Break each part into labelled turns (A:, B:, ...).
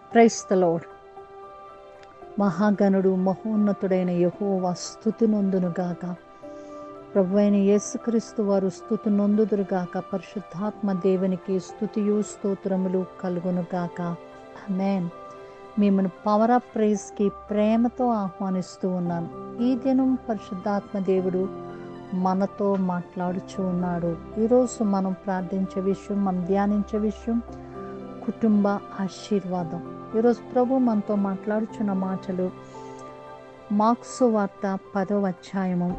A: క్రైస్తలోడ్ మహాగణుడు మహోన్నతుడైన యహోవా స్థుతి నొందునుగాక ప్రభు అయిన యేసుక్రీస్తు వారు స్థుతి నొందుదురుగాక పరిశుద్ధాత్మ దేవునికి స్థుతియు స్తోత్రములు కలుగునుగాక ఆమేన్ మిమ్మల్ని పవర్ ఆఫ్ ప్రైజ్కి ప్రేమతో ఆహ్వానిస్తూ ఉన్నాను ఈ దినం పరిశుద్ధాత్మ దేవుడు మనతో మాట్లాడుచూ ఉన్నాడు ఈరోజు మనం ప్రార్థించే విషయం మనం ధ్యానించే విషయం కుటుంబ ఆశీర్వాదం ఈరోజు ప్రభు మనతో మాట్లాడుచున్న మాటలు మార్క్సు వార్త పదవ అధ్యాయము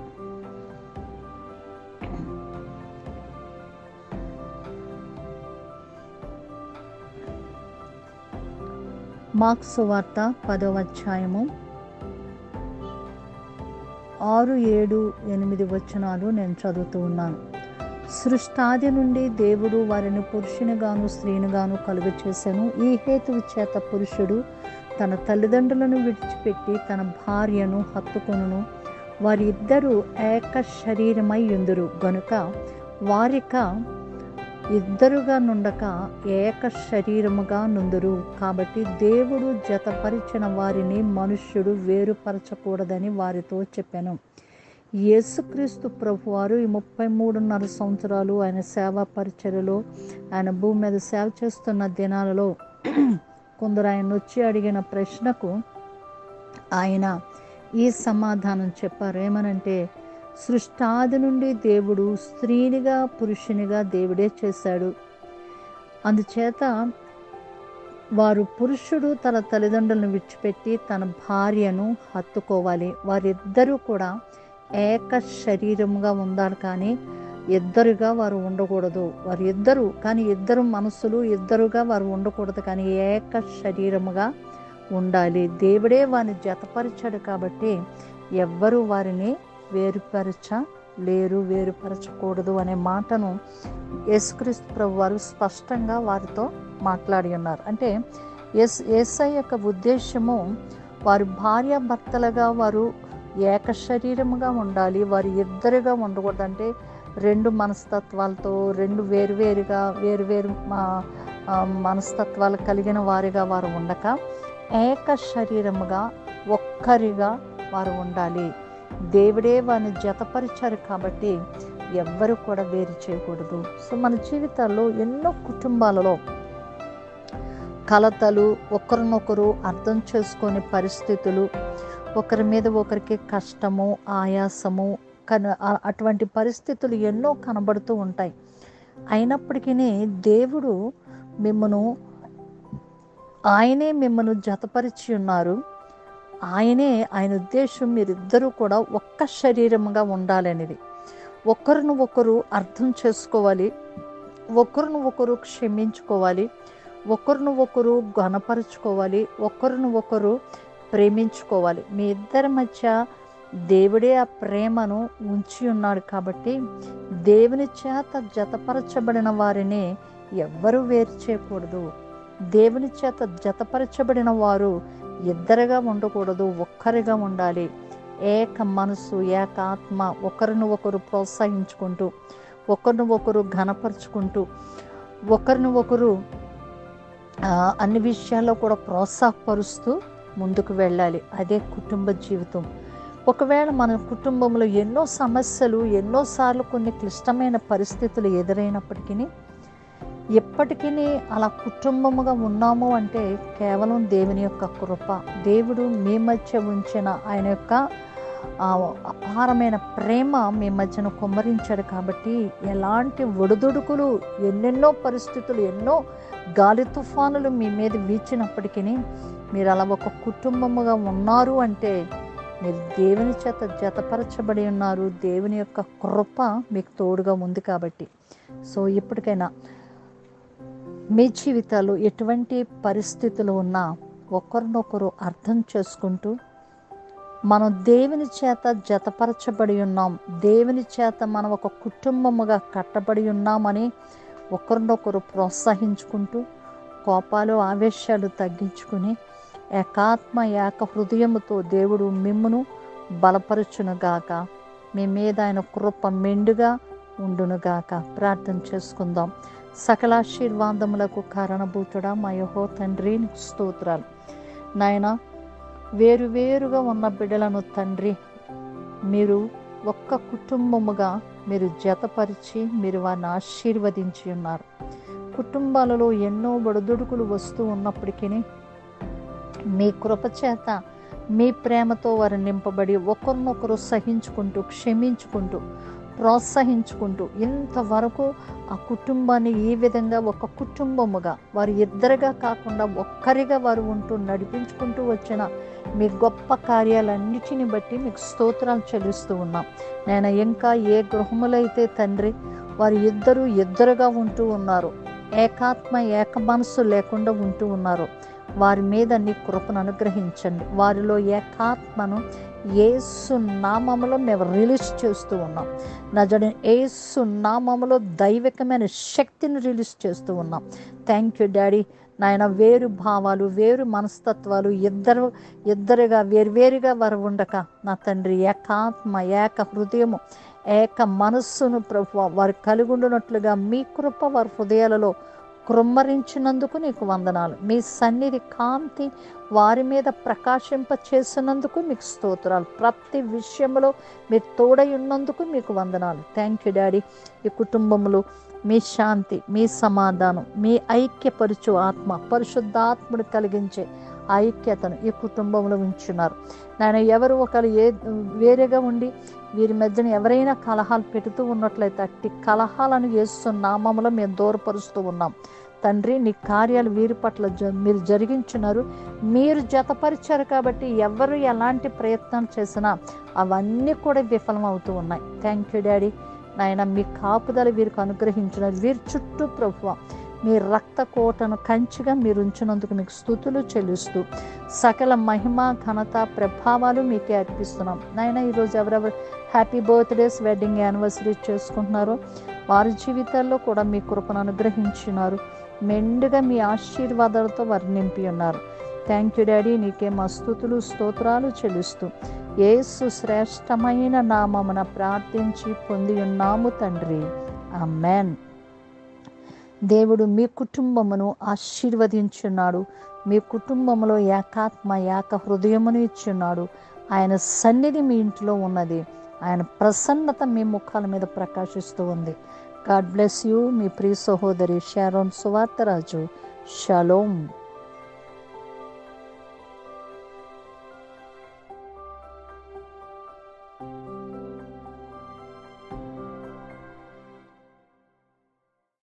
A: మార్క్సు వార్త పదవ అధ్యాయము ఆరు ఏడు ఎనిమిది వచనాలు నేను చదువుతూ ఉన్నాను సృష్టాది నుండి దేవుడు వారిని పురుషునిగాను స్త్రీనిగాను కలుగు చేశాను ఈ హేతువు చేత పురుషుడు తన తల్లిదండ్రులను విడిచిపెట్టి తన భార్యను హత్తుకొనును వారిద్దరూ ఏక శరీరమై ఉందురు గనుక వారిక ఇద్దరుగా నుండక ఏక శరీరముగా నుందురు కాబట్టి దేవుడు జతపరిచిన వారిని మనుష్యుడు వేరుపరచకూడదని వారితో చెప్పాను యేసుక్రీస్తు ప్రభు వారు ఈ ముప్పై మూడున్నర సంవత్సరాలు ఆయన సేవా పరిచర్యలో ఆయన భూమి మీద సేవ చేస్తున్న దినాలలో కొందరు ఆయన వచ్చి అడిగిన ప్రశ్నకు ఆయన ఈ సమాధానం చెప్పారు ఏమనంటే సృష్టాది నుండి దేవుడు స్త్రీనిగా పురుషునిగా దేవుడే చేశాడు అందుచేత వారు పురుషుడు తన తల్లిదండ్రులను విడిచిపెట్టి తన భార్యను హత్తుకోవాలి వారిద్దరూ కూడా ఏక శరీరముగా ఉండాలి కానీ ఇద్దరుగా వారు ఉండకూడదు వారు ఇద్దరు కానీ ఇద్దరు మనసులు ఇద్దరుగా వారు ఉండకూడదు కానీ ఏక శరీరముగా ఉండాలి దేవుడే వారిని జతపరిచాడు కాబట్టి ఎవ్వరు వారిని వేరుపరచ లేరు వేరుపరచకూడదు అనే మాటను యేసుక్రీస్తు ప్రభు వారు స్పష్టంగా వారితో మాట్లాడి ఉన్నారు అంటే ఎస్ ఏసై యొక్క ఉద్దేశము వారి భార్య భర్తలుగా వారు ఏక శరీరముగా ఉండాలి వారు ఇద్దరుగా ఉండకూడదు అంటే రెండు మనస్తత్వాలతో రెండు వేరువేరుగా వేరువేరు మనస్తత్వాలు కలిగిన వారిగా వారు ఉండక ఏక శరీరముగా ఒక్కరిగా వారు ఉండాలి దేవుడే వారిని జతపరిచారు కాబట్టి ఎవ్వరు కూడా వేరు చేయకూడదు సో మన జీవితాల్లో ఎన్నో కుటుంబాలలో కలతలు ఒకరినొకరు అర్థం చేసుకునే పరిస్థితులు ఒకరి మీద ఒకరికి కష్టము ఆయాసము కన అటువంటి పరిస్థితులు ఎన్నో కనబడుతూ ఉంటాయి అయినప్పటికీ దేవుడు మిమ్మను ఆయనే మిమ్మను జతపరిచి ఉన్నారు ఆయనే ఆయన ఉద్దేశం మీరిద్దరూ కూడా ఒక్క శరీరముగా ఉండాలనేది ఒకరిని ఒకరు అర్థం చేసుకోవాలి ఒకరిని ఒకరు క్షమించుకోవాలి ఒకరిని ఒకరు గణపరుచుకోవాలి ఒకరిని ఒకరు ప్రేమించుకోవాలి మీ ఇద్దరి మధ్య దేవుడే ఆ ప్రేమను ఉంచి ఉన్నాడు కాబట్టి దేవుని చేత జతపరచబడిన వారిని ఎవ్వరూ వేరు చేయకూడదు దేవుని చేత జతపరచబడిన వారు ఇద్దరుగా ఉండకూడదు ఒక్కరిగా ఉండాలి ఏక మనసు ఏక ఆత్మ ఒకరిని ఒకరు ప్రోత్సహించుకుంటూ ఒకరిని ఒకరు ఘనపరుచుకుంటూ ఒకరిని ఒకరు అన్ని విషయాల్లో కూడా ప్రోత్సాహపరుస్తూ ముందుకు వెళ్ళాలి అదే కుటుంబ జీవితం ఒకవేళ మన కుటుంబంలో ఎన్నో సమస్యలు ఎన్నోసార్లు కొన్ని క్లిష్టమైన పరిస్థితులు ఎదురైనప్పటికీ ఎప్పటికీ అలా కుటుంబముగా ఉన్నాము అంటే కేవలం దేవుని యొక్క కృప దేవుడు మీ మధ్య ఉంచిన ఆయన యొక్క అపారమైన ప్రేమ మీ మధ్యన కుమ్మరించాడు కాబట్టి ఎలాంటి ఒడిదుడుకులు ఎన్నెన్నో పరిస్థితులు ఎన్నో గాలి తుఫానులు మీ మీద వీచినప్పటికీ మీరు అలా ఒక కుటుంబముగా ఉన్నారు అంటే మీరు దేవుని చేత జతపరచబడి ఉన్నారు దేవుని యొక్క కృప మీకు తోడుగా ఉంది కాబట్టి సో ఇప్పటికైనా మీ జీవితాలు ఎటువంటి పరిస్థితులు ఉన్నా ఒకరినొకరు అర్థం చేసుకుంటూ మనం దేవుని చేత జతపరచబడి ఉన్నాం దేవుని చేత మనం ఒక కుటుంబముగా కట్టబడి ఉన్నామని ఒకరినొకరు ప్రోత్సహించుకుంటూ కోపాలు ఆవేశాలు తగ్గించుకుని ఏకాత్మ ఏక హృదయముతో దేవుడు మిమ్మును బలపరచునుగాక మీ మీద ఆయన కృప మెండుగా ఉండునుగాక ప్రార్థన చేసుకుందాం సకలాశీర్వాదములకు కారణభూతుడా మా యహో తండ్రి నీకు స్తోత్రాలు నాయన వేరువేరుగా ఉన్న బిడ్డలను తండ్రి మీరు ఒక్క కుటుంబముగా మీరు జతపరిచి మీరు వారిని ఆశీర్వదించి ఉన్నారు కుటుంబాలలో ఎన్నో బడుదుడుకులు వస్తూ ఉన్నప్పటికీ మీ కృప చేత మీ ప్రేమతో వారు నింపబడి ఒకరినొకరు సహించుకుంటూ క్షమించుకుంటూ ప్రోత్సహించుకుంటూ ఇంతవరకు ఆ కుటుంబాన్ని ఈ విధంగా ఒక కుటుంబముగా వారు ఇద్దరుగా కాకుండా ఒక్కరిగా వారు ఉంటూ నడిపించుకుంటూ వచ్చిన మీ గొప్ప కార్యాలన్నిటిని బట్టి మీకు స్తోత్రాలు చెల్లిస్తూ ఉన్నాం నేను ఇంకా ఏ గృహములో అయితే తండ్రి వారు ఇద్దరు ఇద్దరుగా ఉంటూ ఉన్నారు ఏకాత్మ ఏక మనసు లేకుండా ఉంటూ ఉన్నారు వారి మీద నీ కృపను అనుగ్రహించండి వారిలో ఏకాత్మను ఏసు నామములో మేము రిలీజ్ చేస్తూ ఉన్నాం నజడి ఏసు నామములో దైవికమైన శక్తిని రిలీజ్ చేస్తూ ఉన్నాం థ్యాంక్ యూ డాడీ నాయన వేరు భావాలు వేరు మనస్తత్వాలు ఇద్దరు ఇద్దరుగా వేరువేరుగా వారు ఉండక నా తండ్రి ఏకాత్మ ఏక హృదయము ఏక మనస్సును ప్రభు వారు కలిగి ఉండునట్లుగా మీ కృప వారి హృదయాలలో కృమ్మరించినందుకు నీకు వందనాలు మీ సన్నిధి కాంతి వారి మీద ప్రకాశింప చేసినందుకు మీకు స్తోత్రాలు ప్రతి విషయంలో మీరు తోడై ఉన్నందుకు మీకు వందనాలు థ్యాంక్ యూ డాడీ ఈ కుటుంబంలో మీ శాంతి మీ సమాధానం మీ ఐక్యపరుచు ఆత్మ పరిశుద్ధాత్ముడు కలిగించే ఐక్యతను ఈ కుటుంబంలో ఉంచున్నారు నాయన ఎవరు ఒకరు ఏ వేరేగా ఉండి వీరి మధ్యన ఎవరైనా కలహాలు పెడుతూ ఉన్నట్లయితే అట్టి కలహాలను చేస్తున్న నామములో మేము దూరపరుస్తూ ఉన్నాం తండ్రి నీ కార్యాలు వీరి పట్ల జ- మీరు జరిగించున్నారు మీరు జతపరిచారు కాబట్టి ఎవరు ఎలాంటి ప్రయత్నం చేసినా అవన్నీ కూడా విఫలం అవుతూ ఉన్నాయి థ్యాంక్ యూ డాడీ నాయన మీ కాపుదల వీరికి అనుగ్రహించినారు వీరి చుట్టూ ప్రభువ మీ రక్త కోటను కంచిగా మీరు ఉంచినందుకు మీకు స్థుతులు చెల్లిస్తూ సకల మహిమ ఘనత ప్రభావాలు మీకే అర్పిస్తున్నాం నాయన ఈరోజు ఎవరెవరు హ్యాపీ బర్త్డేస్ వెడ్డింగ్ యానివర్సరీ చేసుకుంటున్నారో వారి జీవితాల్లో కూడా మీ కృపను అనుగ్రహించినారు మెండుగా మీ ఆశీర్వాదాలతో వారు నింపి ఉన్నారు థ్యాంక్ యూ డాడీ నీకే మా స్థుతులు స్తోత్రాలు చెల్లిస్తూ యేసు శ్రేష్టమైన నామమున ప్రార్థించి పొంది ఉన్నాము తండ్రి ఆమెన్ దేవుడు మీ కుటుంబమును ఆశీర్వదించున్నాడు మీ కుటుంబంలో ఏకాత్మ ఏక హృదయమును ఇచ్చున్నాడు ఆయన సన్నిధి మీ ఇంట్లో ఉన్నది ఆయన ప్రసన్నత మీ ముఖాల మీద ప్రకాశిస్తూ ఉంది గాడ్ బ్లెస్ యూ మీ ప్రియ సహోదరి షారోన్ సువార్తరాజు షలోమ్